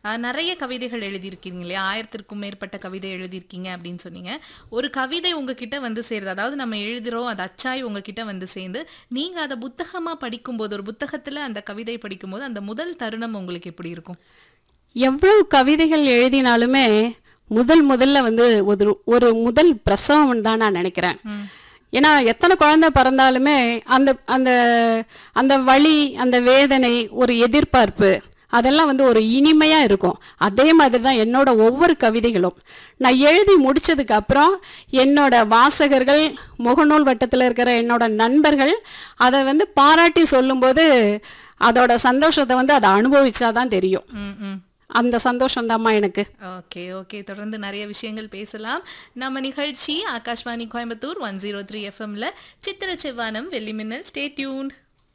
அஹ், நிறைய கவிதைகள் எழுதியிருக்கீங்க இல்லையா ஆயிரத்திற்கும் மேற்பட்ட கவிதை எழுதியிருக்கீங்க அப்படின்னு சொன்னீங்க ஒரு கவிதை உங்ககிட்ட வந்து சேருது அதாவது நம்ம எழுதுறோம் அது அச்சாய் உங்ககிட்ட வந்து சேர்ந்து நீங்க அதை புத்தகமா படிக்கும்போது ஒரு புத்தகத்துல அந்த கவிதை படிக்கும்போது அந்த முதல் தருணம் உங்களுக்கு எப்படி இருக்கும் எவ்வளவு கவிதைகள் எழுதினாலுமே முதல் முதல்ல வந்து ஒரு ஒரு முதல் பிரசவம் தான் நான் நினைக்கிறேன் ஏன்னா எத்தனை குழந்தை பிறந்தாலுமே அந்த அந்த அந்த வலி அந்த வேதனை ஒரு எதிர்பார்ப்பு அதெல்லாம் வந்து ஒரு இனிமையா இருக்கும் அதே மாதிரி தான் என்னோட ஒவ்வொரு கவிதைகளும் நான் எழுதி முடிச்சதுக்கு அப்புறம் என்னோட வாசகர்கள் முகநூல் வட்டத்தில் இருக்கிற என்னோட நண்பர்கள் அதை வந்து பாராட்டி சொல்லும்போது அதோட சந்தோஷத்தை வந்து அதை அனுபவிச்சாதான் தெரியும் ம் ம் அந்த சந்தோஷம் எனக்கு ஓகே ஓகே தொடர்ந்து நிறைய விஷயங்கள் பேசலாம் நம்ம நிகழ்ச்சி Akashvani Coimbatore one zero three எஃப்எம்ல சித்திர செவ்வானம் வெள்ளி மின்னல் ஸ்டே டியூன்ட்